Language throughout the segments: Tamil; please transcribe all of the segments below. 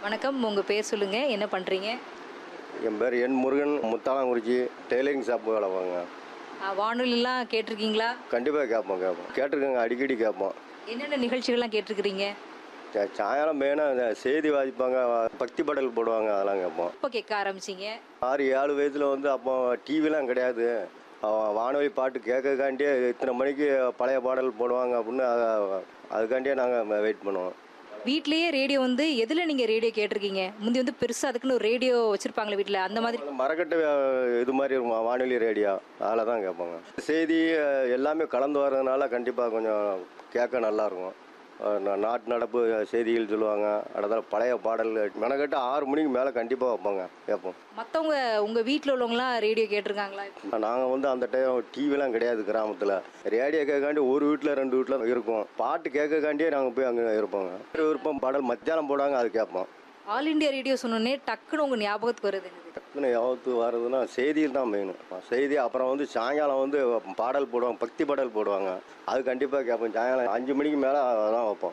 வணக்கம் உங்கள் பேர் சொல்லுங்கள் என்ன பண்ணுறீங்க என் பேர் என் முருகன் முத்தாளங்குறிச்சி டெய்லரிங் ஷாப் வேலை வாங்க வானொலிலாம் கேட்டிருக்கீங்களா கண்டிப்பாக கேட்போம் கேட்போம் கேட்டிருக்கேங்க அடிக்கடி கேட்போம் என்னென்ன நிகழ்ச்சிகள்லாம் கேட்டிருக்கிறீங்க சா- சாயங்காலம் மெயினாக இந்த செய்தி வாசிப்பாங்க பக்தி பாடல் போடுவாங்க அதெல்லாம் கேட்போம் எப்போ கேட்க ஆரம்பிச்சிங்க ஆறு ஏழு வயசில் வந்து அப்போ டிவிலாம் கிடையாது அவன் வானொலி பாட்டு கேட்கக்காண்டியே இத்தனை மணிக்கு பழைய பாடல் போடுவாங்க அப்படின்னு அத- அதுக்காண்டியே நாங்கள் வெயிட் பண்ணுவோம் வீட்லேயே ரேடியோ வந்து எதில் நீங்கள் ரேடியோ கேட்டிருக்கீங்க முந்தி வந்து பெருசாக அதுக்குன்னு ஒரு ரேடியோ வச்சுருப்பாங்களே வீட்டில் அந்த மாதிரி அந்த மரக்கட்டை அஹ், இது மாதிரி இருக்கும் வானொலி ரேடியோ அதில் தான் கேட்பாங்க செய்தி அஹ், எல்லாமே கலந்து வர்றதுனால கண்டிப்பாக கொஞ்சம் கேட்க நல்லாயிருக்கும் நாட்டு நடப்பு செய்திகள் சொல்லுவாங்க அடுத்த பழைய பாடல் மெனக்கட்டு ஆறு மணிக்கு மேலே கண்டிப்பாக வைப்பாங்க கேட்போம் மற்றவங்க உங்கள் வீட்டில் உள்ளவங்களாம் ரேடியோ கேட்டிருக்காங்களா நாங்கள் வந்து அந்த டைம் டிவிலாம் கிடையாது கிராமத்தில் ரேடியோ கேட்காண்டி ஒரு வீட்டில் ரெண்டு வீட்டில் இருக்கும் பாட்டு கேட்கக்காண்டியே நாங்கள் போய் அங்கே இருப்போங்க விருப்பம் பாடல் மத்தியானம் போடாங்க அது கேட்போம் ஆல் இண்டியா ரேடியோ சொன்னோன்னே டக்குன்னு உங்கள் ஞாபகத்துக்கு வருது என்னது டக்குன்னு யாவத்து வர்றதுன்னா செய்தியில் தான் மெயின் செய்தி அப்புறம் வந்து சாயங்காலம் வந்து பாடல் போடுவாங்க பக்தி பாடல் போடுவாங்க அது கண்டிப்பாக கேட்போம் சாயங்காலம் அஞ்சு மணிக்கு மேலே தான் வைப்போம்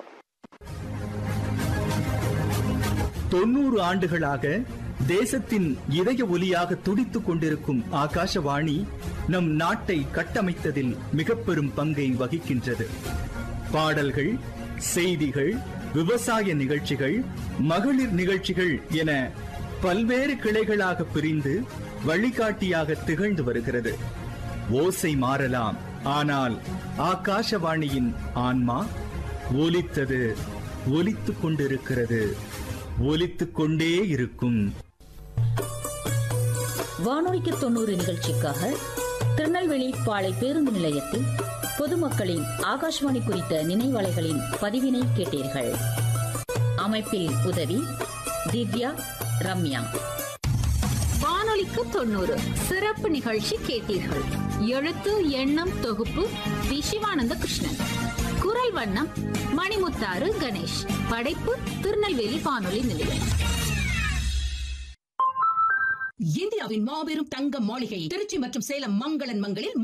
தொண்ணூறு ஆண்டுகளாக தேசத்தின் இதய ஒலியாக துடித்துக் கொண்டிருக்கும் ஆகாஷவாணி நம் நாட்டை கட்டமைத்ததில் மிக பெரும் பங்கை வகிக்கின்றது பாடல்கள் செய்திகள் விவசாய நிகழ்ச்சிகள் மகளிர் நிகழ்ச்சிகள் என பல்வேறு கிளைகளாக பிரிந்து வழிகாட்டியாக திகழ்ந்து வருகிறது ஓசை மாறலாம் ஆனால் ஆகாஷவாணியின் ஆன்மா ஒலித்தது ஒலித்துக் கொண்டிருக்கிறது ஒலித்துக் கொண்டே இருக்கும் வானொலிக்கு தொண்ணூறு நிகழ்ச்சிக்காக திருநெல்வேலி பாளை பேருந்து நிலையத்தில் பொதுமக்களின் ஆகாஷ்வாணி குறித்த நினைவலைகளின் பதிவினை கேட்டீர்கள் அமைப்பில் உதவி திவ்யா ரம்யா வானொலிக்கு தொண்ணூறு சிறப்பு நிகழ்ச்சி கேட்டீர்கள் எழுத்து எண்ணம் தொகுப்பு வி சிவானந்த கிருஷ்ணன் குரல் வண்ணம் மணிமுத்தாறு கணேஷ் படைப்பு திருநெல்வேலி வானொலி நிலையம் இந்தியாவின் மாபெரும் தங்க மாளிகை திருச்சி மற்றும் சேலம் மங்களன் மங்களில்